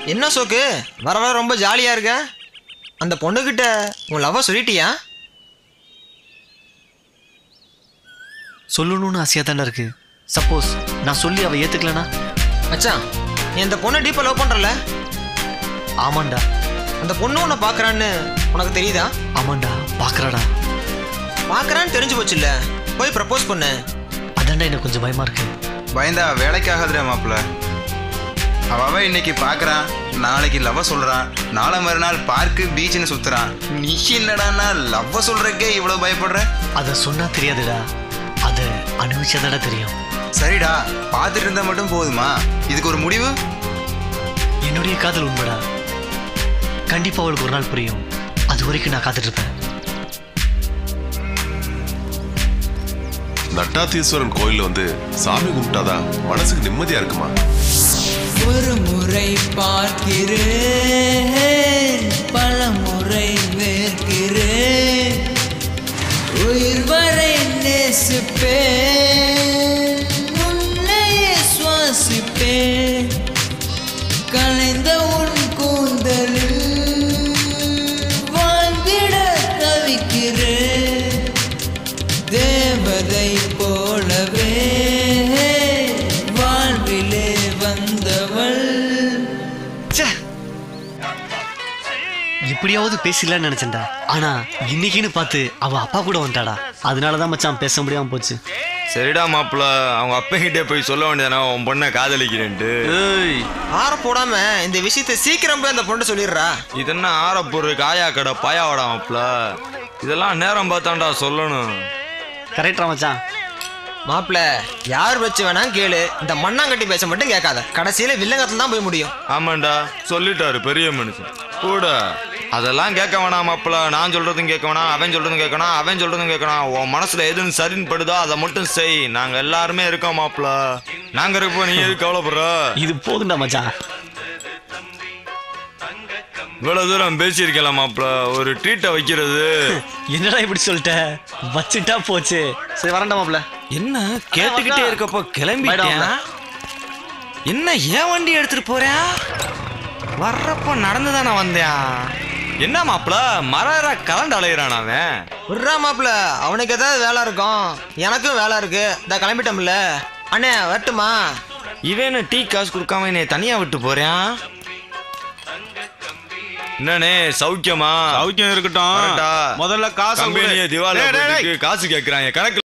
என்ன சோக்கு வர வர ரொம்ப ஜாலியா இருக்க அந்த பொண்ணுகிட்ட உன் லவ்வை சொல்லிட்டியா சொல்லணும்னு ஆசையாக தானே இருக்கு சப்போஸ் நான் சொல்லி அவள் ஏற்றுக்கலனா மச்சான் நீ அந்த பொண்ணை டீப்பாக லவ் பண்றல ஆமாண்டா அந்த பொண்ணு உன்னை பார்க்கறான்னு உனக்கு தெரியுதா ஆமாண்டா பார்க்குறாடா பார்க்கறான்னு தெரிஞ்சு போச்சுல்ல போய் ப்ரப்போஸ் பண்ணு அதான்டா எனக்கு கொஞ்சம் பயமாக இருக்கு பயந்தா வேலைக்காகாதுடா மாப்பிள்ள அவ இன்னைக்கு பார்க்கறான் நாளைக்கு லவ் சொல்றான் நாளை மறுநாள் பார்க்கு பீச்னு சுத்துறான் நீ என்னடான்னா லவ் சொல்றக்கே இவ்வளவு பயப்படுற அதை சொன்னால் தெரியாதுடா அதை அனுபவிச்சாதாடா தெரியும் சரிடா பார்த்துட்டு இருந்தா மட்டும் போதுமா இதுக்கு ஒரு முடிவு என்னுடைய காதல் உண்மைடா கண்டிப்பாக அவளுக்கு ஒரு நாள் புரியும் அது வரைக்கும் நான் காத்துட்டு இருப்பேன் நட்டாத்தீஸ்வரன் கோயில்ல வந்து சாமி கும்பிட்டாதான் மனசுக்கு நிம்மதியா இருக்குமா ஒரு முறை பார்க்கிறேன் பல முறை வேர்க்கிறேன் உயிர் வரை நேசிப்பேன் உன்னையே சுவாசிப்பேன் கலைந்த உன் கூந்தலில் வாழ்ந்திட தவிக்கிறேன் தேவதை போலவே வாழ்விலே வந்தவள் எப்படியாவது பேசிடலாம்னு நினைச்சேன்டா ஆனா இன்னைக்குன்னு பார்த்து அவ அப்பா கூட வந்துட்டாடா அதனாலதான் மச்சான் பேச முடியாம போச்சு சரிடா மாப்பிள்ள அவங்க அப்பங்கிட்டே போய் சொல்ல வேண்டியதானே உன் பொண்ணை காதலிக்கிறேன்ட்டு ஏய் ஆற போடாம இந்த விஷயத்தை சீக்கிரம் போய் அந்த பொண்ணு சொல்லிடுறா இது என்ன ஆரப்பொரு காயா கடை பாயாவடா மாப்பிள்ள இதெல்லாம் நேரம் பார்த்தாண்டா சொல்லணும் கரெக்டா மச்சான் மாப்பிள யார் வச்சு வேணா கேளு இந்த மண்ணாங்கட்டி பேச மட்டும் கேட்காத கடைசியில வில்லங்கத்துல தான் போய் முடியும் ஆமாண்டா சொல்லிட்டாரு பெரிய மனுஷன் கூட அதெல்லாம் கேட்க வேணாம் மாப்பிள்ள நான் சொல்றதும் கேட்க வேணாம் அவன் சொல்றதும் கேட்கணும் அவன் சொல்றதும் கேட்கணும் உன் மனசுல எதுன்னு சரின்னு படுதோ அதை மட்டும் செய் நாங்க எல்லாருமே இருக்கோம் மாப்பிள்ள நாங்க இருப்போம் நீ எதுக்கு கவலைப்படுற இது போதும்டா மச்சான் இவ்வளவு தூரம் பேசியிருக்கலாம் மாப்பிள்ள ஒரு ட்ரீட்டை வைக்கிறது என்னடா இப்படி சொல்லிட்ட வச்சுட்டா போச்சு சரி வரண்டா மாப்ள என்ன கேட்டுக்கிட்டே இருக்கப்போ கிளம்பிட்டியா என்ன ஏன் வண்டி எடுத்துட்டு போறேன் வர்றப்போ நடந்து தானே வந்தேன் என்ன மாப்பிள மர கலண்டு அலையிறான் அவன் விட்றா மாப்பிள அவனுக்கு ஏதாவது வேலை இருக்கும் எனக்கும் வேலை இருக்கு இந்த கிளம்பிட்டோம்ல அண்ணே வரட்டுமா இவன் டீ காசு கொடுக்காம என்னை தனியா விட்டு போறேன் என்னண்ணே சௌக்கியமா சௌக்கியம் இருக்கட்டும் வரட்டா? முதல்ல காசு கம்பெனியை திவாலா டேய், டேய், டேய். போட்டுக்கு காசு கேட்கறாங்க கணக்கு